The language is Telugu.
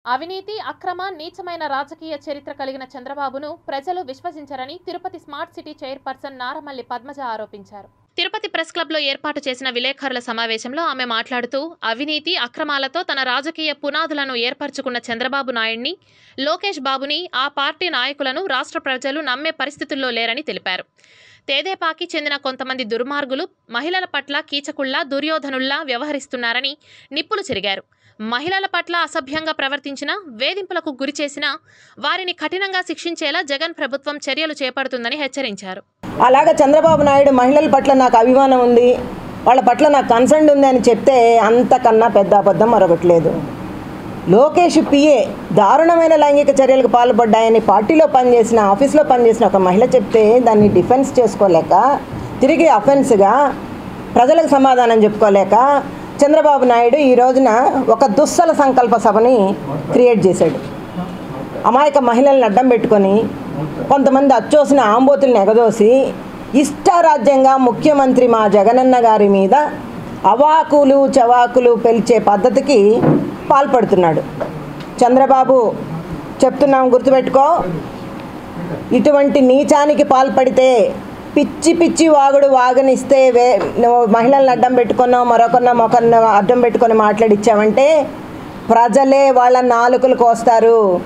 అవినీతి అక్రమ నీచమైన రాజకీయ చరిత్ర కలిగిన చంద్రబాబును ప్రజలు విశ్వసించరని Tirupati smart city chairperson Naramalli Padmaja ఆరోపించారు తిరుపతి ప్రెస్ క్లబ్లో ఏర్పాటు చేసిన విలేకరుల సమావేశంలో ఆమె మాట్లాడుతూ అవినీతి అక్రమాలతో తన రాజకీయ పునాదులను ఏర్పరచుకున్న చంద్రబాబు నాయుడిని లోకేష్ బాబుని ఆ పార్టీ నాయకులను రాష్ట్ర ప్రజలు నమ్మే పరిస్థితుల్లో లేరని తెలిపారు తేదేపాకి చెందిన కొంతమంది దుర్మార్గులు మహిళల పట్ల కీచకుల్లా దుర్యోధనుల్లా వ్యవహరిస్తున్నారని నిప్పులు చెరిగారు మహిళల పట్ల అసభ్యంగా ప్రవర్తించిన వేధింపులకు గురి చేసిన వారిని కఠినంగా శిక్షించేలా జగన్ ప్రభుత్వం చర్యలు చేపడుతుందని హెచ్చరించారు అలాగ చంద్రబాబు నాయుడు మహిళల పట్ల నాకు అభిమానం ఉంది వాళ్ళ పట్ల నాకు కన్సర్న్ ఉంది అని చెప్తే అంతకన్నా పెద్ద అబద్ధం మరొకటి లేదు లోకేష్ పిఏ దారుణమైన లైంగిక చర్యలకు పాల్పడ్డాయని పార్టీలో పనిచేసిన ఆఫీస్లో పనిచేసిన ఒక మహిళ చెప్తే దాన్ని డిఫెన్స్ చేసుకోలేక తిరిగి అఫెన్స్గా ప్రజలకు సమాధానం చెప్పుకోలేక చంద్రబాబు నాయుడు ఈ రోజున ఒక దుస్సల సంకల్ప సభని క్రియేట్ చేశాడు అమాయక మహిళల్ని అడ్డం పెట్టుకొని కొంతమంది అచ్చోసిన ఆంబోతుల్ని ఎగదోసి ఇష్టారాజ్యంగా ముఖ్యమంత్రి మా జగనన్న గారి మీద అవాకులు చవాకులు పెల్చే పద్ధతికి పాల్పడుతున్నాడు చంద్రబాబు చెప్తున్నాం గుర్తుపెట్టుకో ఇటువంటి నీచానికి పాల్పడితే పిచ్చి పిచ్చి వాగుడు వాగనిస్తే వే నువ్వు మహిళలను అడ్డం పెట్టుకున్నావు మరొకరిన మొకరిన అడ్డం పెట్టుకొని మాట్లాడిచ్చావంటే ప్రజలే వాళ్ళ నాలుకలు కోస్తారు